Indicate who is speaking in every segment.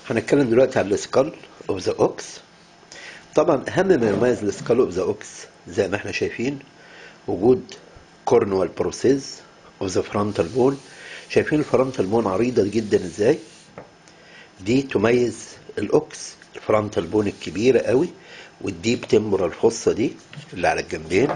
Speaker 1: هنتكلم دلوقتي على السكال اوف ذا اوكس طبعا اهم ما يميز السكال اوف ذا اوكس زي ما احنا شايفين وجود كورنوال بروسيس اوف ذا فرونتال بون شايفين الفرونتال بون عريضه جدا ازاي دي تميز الاوكس الفرونتال بون الكبيره قوي والديب تمبرال فوسا دي اللي على الجنبين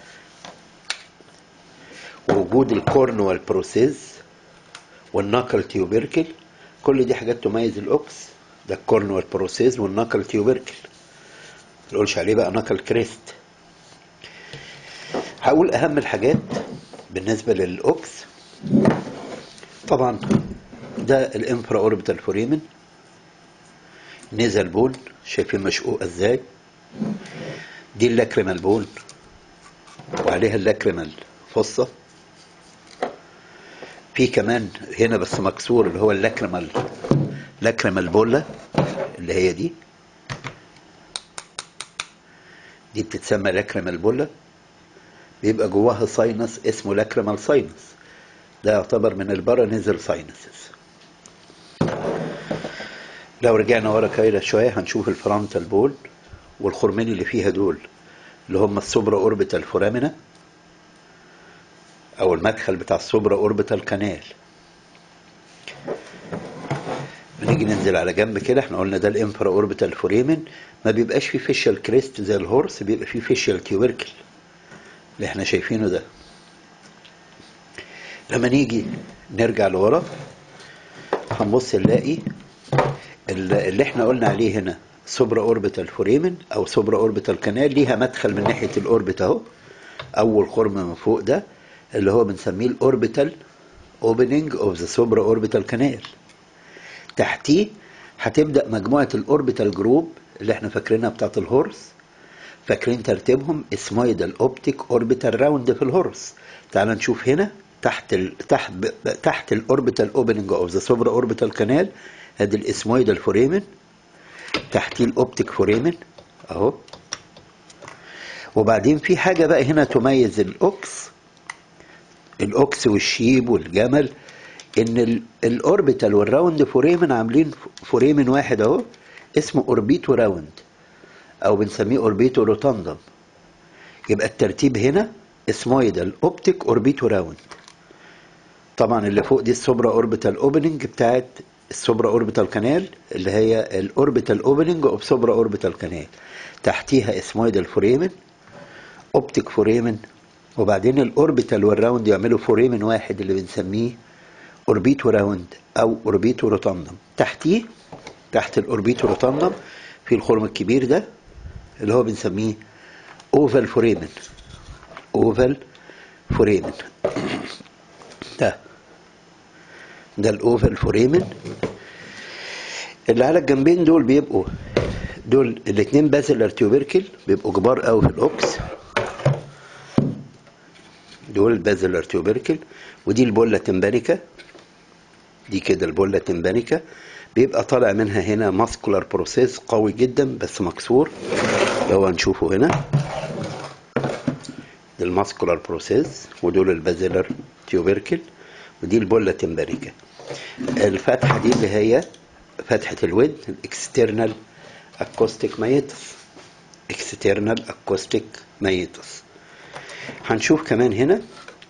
Speaker 1: ووجود الكورنوال بروسيس والناكل تيوبركل كل دي حاجات تميز الاوكس ده الكورنوال بروسيس والناكل تيوبركل ما نقولش عليه بقى ناكل كريست هقول اهم الحاجات بالنسبه للاوكس طبعا ده الانفرا اوربيتال فوريمن نزل بون شايفين مشقوقه ازاي دي اللاكريمال بون وعليها اللاكريمال فصه في كمان هنا بس مكسور اللي هو اللاكريمال لاكريمال بولا اللي هي دي دي بتتسمى لاكريمال بولا بيبقى جواها ساينس اسمه لاكريمال ساينس ده يعتبر من البارانيزل ساينسز لو رجعنا ورا كده شويه هنشوف الفرونتال بول والخرمين اللي فيها دول اللي هم السوبرا اوربيتال فورامينا او المدخل بتاع السوبرا اوربيتال كانال بنيجي ننزل على جنب كده احنا قلنا ده الانفرا اوربيتال فوريمن ما بيبقاش فيه فيشال كريست زي الهورس بيبقى فيه فيشال تيوبركل اللي احنا شايفينه ده لما نيجي نرجع لورا هنبص نلاقي اللي احنا قلنا عليه هنا سوبرا اوربيتال فوريمن او سوبرا اوربيتال كانال ليها مدخل من ناحيه الاوربت اهو اول خرم من فوق ده اللي هو بنسميه الاوربيتال اوبننج اوف ذا سوبرا اوربيتال كانال تحتيه هتبدا مجموعه الاوربيتال جروب اللي احنا فاكرينها بتاعت الهورس فاكرين ترتيبهم اسمويدال اوبتيك اوربيتال راوند في الهورس تعال نشوف هنا تحت ال... تحت ب... تحت الاوربيتال اوبننج اوف ذا سوبرا اوربيتال كانال ادي الاسمويدال فوريمن تحتيه الاوبتيك فوريمن اهو وبعدين في حاجه بقى هنا تميز الاوكس الاوكس والشيب والجمل ان الاوربيتال والراوند فوريمن عاملين فوريمن واحد اهو اسمه اوربيتو راوند او بنسميه اوربيتو روتاندم يبقى الترتيب هنا اسمويدال اوبتيك اوربيتو راوند طبعا اللي فوق دي السوبرا اوربيتال اوبننج بتاعت السوبرا اوربيتال كانال اللي هي الاوربيتال اوبننج اوف سوبرا اوربيتال كانال تحتيها اسمويدال فوريمن اوبتيك فوريمن وبعدين الاوربيتال والراوند يعملوا فوريمن واحد اللي بنسميه اوربيتو راوند او اوربيتو روتاندم تحتيه تحت الاوربيتو روتاندم في الخرم الكبير ده اللي هو بنسميه اوفال فوريمن اوفال فوريمن ده ده الاوفال فوريمن اللي على الجنبين دول بيبقوا دول الاثنين بازلر تيوبركل بيبقوا كبار قوي في الاوكس دول بازلر تيوبركل ودي البولا تمبانيكا دي كده البولا تمبانيكا بيبقى طالع منها هنا ماسكولار بروسيس قوي جدا بس مكسور لو هنشوفه هنا ده الماسكولار بروسيس ودول البازلر تيوبركل ودي البولا تمبانيكا الفتحه دي اللي هي فتحه الود الاكسترنال اكوستيك مايتس اكسترنال اكوستيك مايتس هنشوف كمان هنا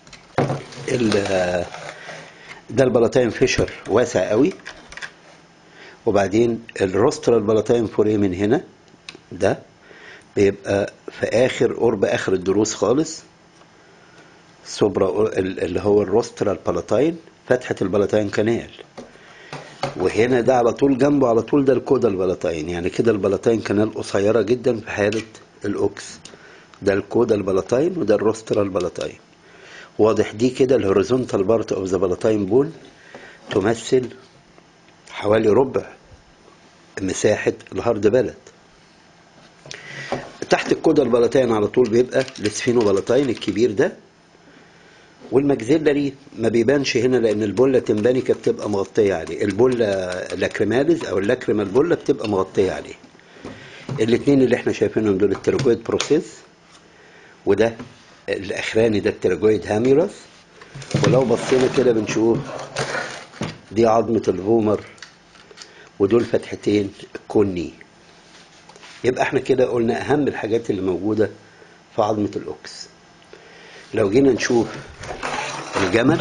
Speaker 1: ده البلاتين فيشر واسع قوي وبعدين الروسترال بلاتين فوريمن هنا ده بيبقى في اخر قرب اخر الدروس خالص سوبرا اللي هو الروسترال بلاتين فتحه البلاتين كانال وهنا ده على طول جنبه على طول ده الكودا البلاتين يعني كده البلاتين كانال قصيره جدا في حاله الاوكس ده الكودا البلاتين وده الروسترال بلاتين واضح دي كده الهوريزونتال بارت اوف ذا بلاتين بون تمثل حوالي ربع مساحة الهارد بلد تحت الكودا البلاتين على طول بيبقى السفينو بلاتين الكبير ده والمجزيلري ما بيبانش هنا لان البولا تمبانيكا بتبقى مغطيه عليه البولا لاكريماليز او اللاكريمال بولا بتبقى مغطيه عليه الاثنين اللي احنا شايفينهم دول التراجويد بروسيس وده الاخراني ده التراجويد هاميروس ولو بصينا كده بنشوف دي عظمه الفومر ودول فتحتين كوني يبقى احنا كده قلنا اهم الحاجات اللي موجودة في عظمة الاوكس لو جينا نشوف الجمل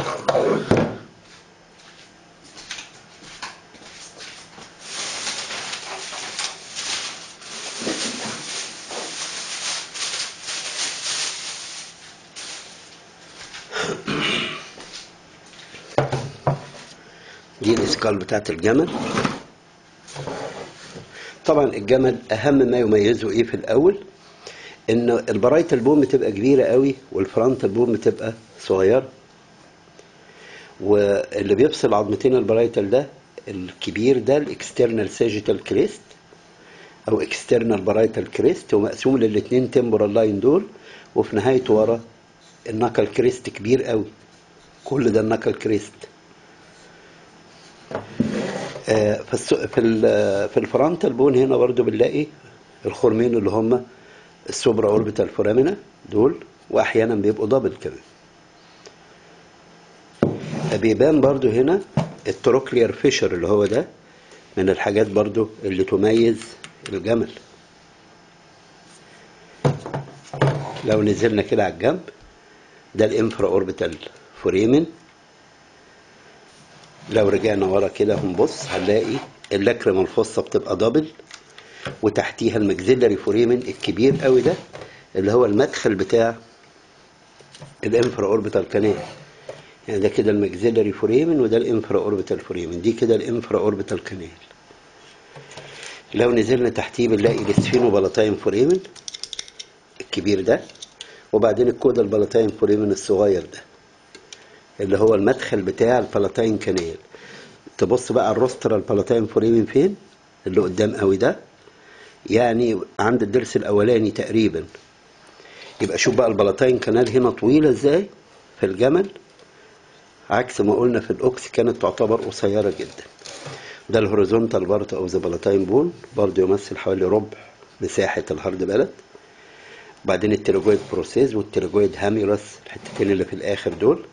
Speaker 1: دي الاسكال بتاعت الجمل طبعا الجمل اهم ما يميزه ايه في الاول ان البرايت البوم بتبقى كبيره قوي والفرونت البوم بتبقى صغيره واللي بيفصل عظمتين البرايتال ده الكبير ده الاكسترنال ساجيتال كريست او اكسترنال برايتال كريست ومقسوم للاثنين تمبرال لاين دول وفي نهايته ورا النكل كريست كبير قوي كل ده النكل كريست آه، في الس- في ال- في الفرونتال بون هنا برضو بنلاقي الخرمين اللي هم السوبرا اوربيتال فورامينا دول واحيانا بيبقوا دبل كمان بيبان برضو هنا التروكلير فيشر اللي هو ده من الحاجات برضو اللي تميز الجمل لو نزلنا كده على الجنب ده الانفرا اوربيتال فوريمن لو رجعنا ورا كده هنبص هنلاقي اللاكريمال فوسا بتبقى دبل وتحتيها المجزيلري فوريمن الكبير قوي ده اللي هو المدخل بتاع الانفرا اوربيتال كانال يعني ده كده المجزيلري فوريمن وده الانفرا اوربيتال فوريمن دي كده الانفرا اوربيتال كانال لو نزلنا تحتيه بنلاقي السفينو بلاتاين فوريمن الكبير ده وبعدين الكودا البلاتاين فوريمن الصغير ده اللي هو المدخل بتاع البلاتاين كانال تبص بقى على الروستر البلاتاين فوريمن فين اللي قدام قوي ده يعني عند الضرس الاولاني تقريبا يبقى شوف بقى البلاتاين كانال هنا طويله ازاي في الجمل عكس ما قلنا في الاوكس كانت تعتبر قصيره جدا ده الهوريزونتال بارت اوف ذا بلاتاين بون برضه يمثل حوالي ربع مساحه الهارد بلد بعدين التيروجويد بروسيس والتيروجويد هاميرس الحتتين اللي في الاخر دول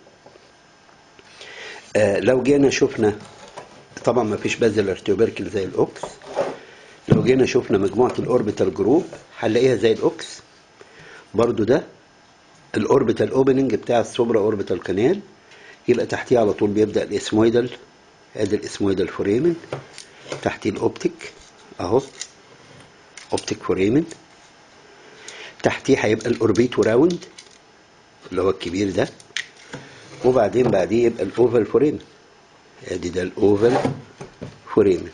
Speaker 1: آه لو جينا شفنا طبعا ما فيش بازل ارتيوبركل زي الاوكس لو جينا شفنا مجموعه الاوربيتال جروب هنلاقيها زي الاوكس برضو ده الاوربيتال اوبننج بتاع السوبرا اوربيتال كانال يبقى تحتيه على طول بيبدا الاسمويدال ادي الاسمويدال فوريمن تحتيه الاوبتيك اهو اوبتيك فوريمن تحتيه هيبقى الاوربيتو راوند اللي هو الكبير ده وبعدين بعديه يبقى الاوفال فوريمن ادي ده الاوفال فوريمن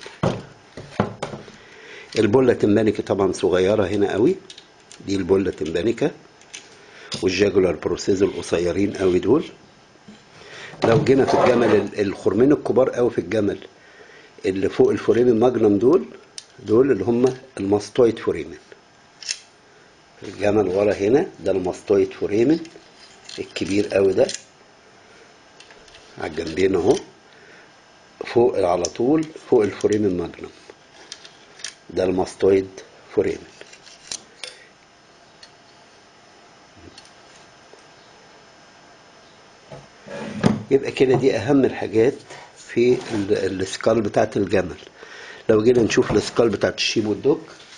Speaker 1: البولة تمبانيكا طبعا صغيرة هنا قوي دي البولة تمبانيكا والجاجولار بروسيز القصيرين قوي دول لو جينا في الجمل ال- الخرمين الكبار قوي في الجمل اللي فوق الفوريمن ماجنم دول دول اللي هم الماستويد فوريمن الجمل ورا هنا ده الماستويد فوريمن الكبير قوي ده على الجنبين اهو فوق على طول فوق الفوريمن ماجنم ده الماستويد فوريمن يبقى كده دي اهم الحاجات في ال- السكال بتاعت الجمل لو جينا نشوف السكال بتاعت الشيب والدوج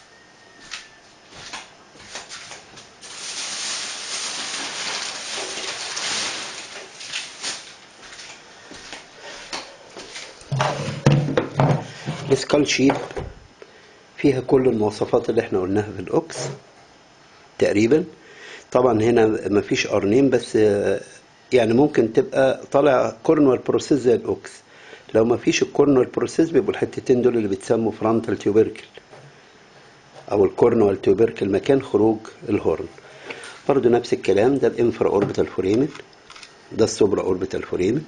Speaker 1: السكال شيب فيها كل المواصفات اللي احنا قلناها في الاوكس تقريبا طبعا هنا مفيش قرنين بس آه، يعني ممكن تبقى طالع كورنوال بروسيس زي الاوكس لو مفيش الكورنوال بروسيس بيبقوا الحتتين دول اللي بيتسموا فرونتال تيوبركل او الكورنوال تيوبركل مكان خروج الهورن برضو نفس الكلام ده الانفرا اوربيتال فوريمن ده السوبرا اوربيتال فوريمن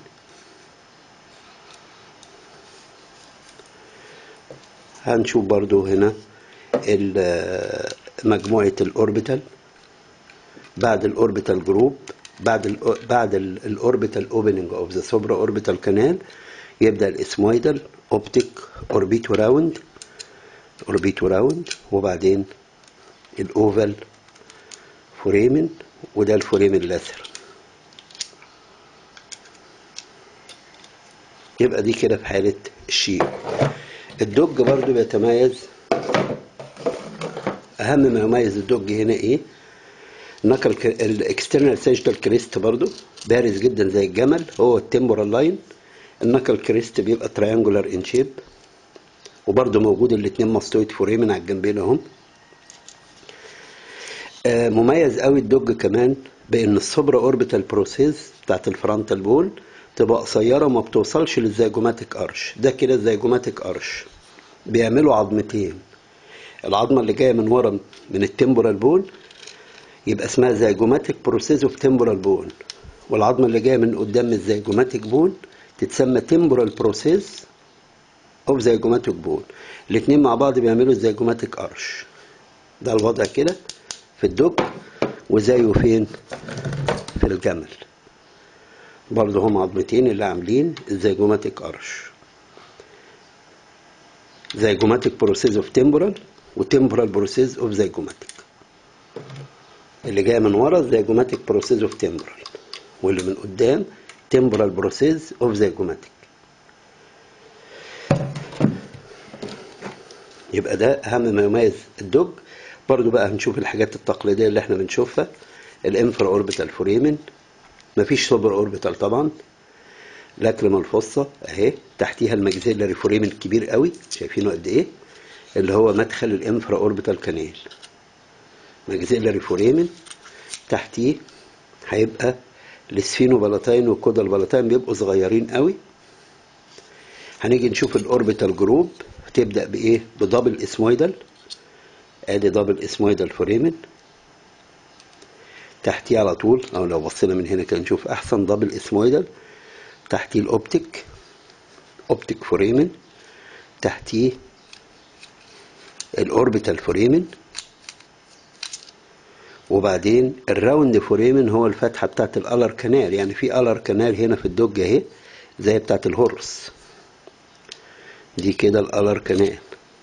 Speaker 1: هنشوف برضو هنا ال- مجموعة الأوربيتال بعد الأوربيتال جروب بعد ال بعد الأوربيتال أوبننج أوف ذا سوبرا أوربيتال كانال يبدأ الإسمويدال أوبتيك أوربيتو راوند أوربيتو راوند وبعدين الأوفال فوريمن وده الفوريمن اللاسر يبقى دي كده في حالة الشيب
Speaker 2: الدج برضو بيتميز اهم ما يميز الدج هنا ايه نقل الاكسترنال سيجيتال كريست برضو بارز جدا زي الجمل هو التمبورال لاين النقل كريست بيبقى تريانجولار ان شيب وبرضو موجود الاثنين ماستويد فوريمن على الجنبين اهم آه، مميز قوي الدوج كمان بان السوبرا اوربيتال بروسيس بتاعت الفرونتال بول تبقى قصيره وما بتوصلش للزيجوماتيك ارش ده كده الزيجوماتيك ارش بيعملوا عظمتين العظمه اللي جايه من ورا من التمبورال بول يبقى اسمها زيجوماتيك بروسيس اوف تمبورال بول والعظمه اللي جايه من قدام الزيجوماتيك بول تتسمى تمبورال بروسيس اوف زيجوماتيك بول الاثنين مع بعض بيعملوا الزيجوماتيك ارش ده الوضع كده في الدب وزيه فين في الجمل برضه هم عظمتين اللي عاملين الزيجوماتيك ارش زيجوماتيك بروسيس اوف تمبورال وتمبورال بروسيس اوف زيجوماتيك اللي جايه من ورا زيجوماتيك بروسيس اوف تمبورال واللي من قدام تمبورال بروسيس اوف زيجوماتيك يبقى ده اهم ما يميز الدوج برضو بقى هنشوف الحاجات التقليديه اللي احنا بنشوفها الانفرا اوربيتال فوريمن مفيش سوبر اوربيتال طبعا لاكريمال فوسا اهي تحتيها الماكسيلاري فوريمن الكبير قوي شايفينه قد ايه اللي هو مدخل الانفرا اوربيتال كانال ماكسيلاري فوريمن تحتيه هيبقى السفينو بلاتين والكودا البلاتين بيبقوا صغيرين قوي هنيجي نشوف الاوربيتال جروب تبدا بايه بدبل اسمويدال ادي دبل اسمويدال فوريمن تحتيه على طول او لو بصينا من هنا كده نشوف احسن دبل اسمويدال تحتيه الاوبتيك اوبتيك فوريمن تحتيه الاوربيتال فوريمن وبعدين الراوند فوريمن هو الفتحه بتاعت الالر كانال يعني في الر كانال هنا في الدوج اهي زي بتاعت الهورس دي كده الالر كانال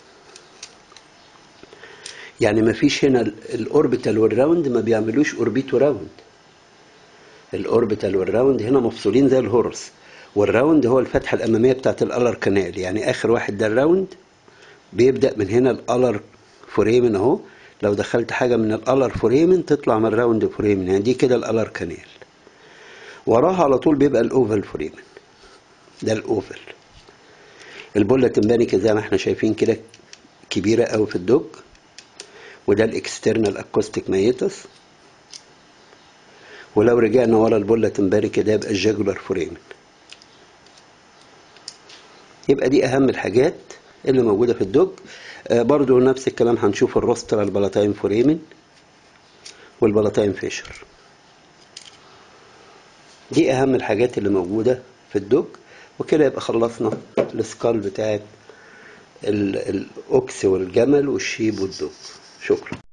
Speaker 2: يعني ما فيش هنا الاوربيتال والراوند ما بيعملوش اوربيت وراوند الاوربيتال والراوند هنا مفصولين زي الهورس والراوند هو الفتحه الاماميه بتاعت الالر كانال يعني اخر واحد ده الراوند بيبدا من هنا الالر فوريمن اهو لو دخلت حاجه من الالر فوريمن تطلع من الراوند فوريمن يعني دي كده الالر كانال وراها على طول بيبقى الاوفال فوريمن ده الاوفال البوله تمبانيكا زي ما احنا شايفين كده كبيره قوي في الدوج وده الاكسترنال اكوستيك ميتس ولو رجعنا ورا البوله تمبارك ده يبقى الجاجولار فوريمن يبقى دي اهم الحاجات اللي موجوده في الدوج آه برضو نفس الكلام هنشوف الروستر البلاتاين فوريمن والبلاتاين فيشر دي اهم الحاجات اللي موجوده في الدوج وكده يبقى خلصنا السكال بتاعت الاوكس والجمل والشيب والدوج شكرا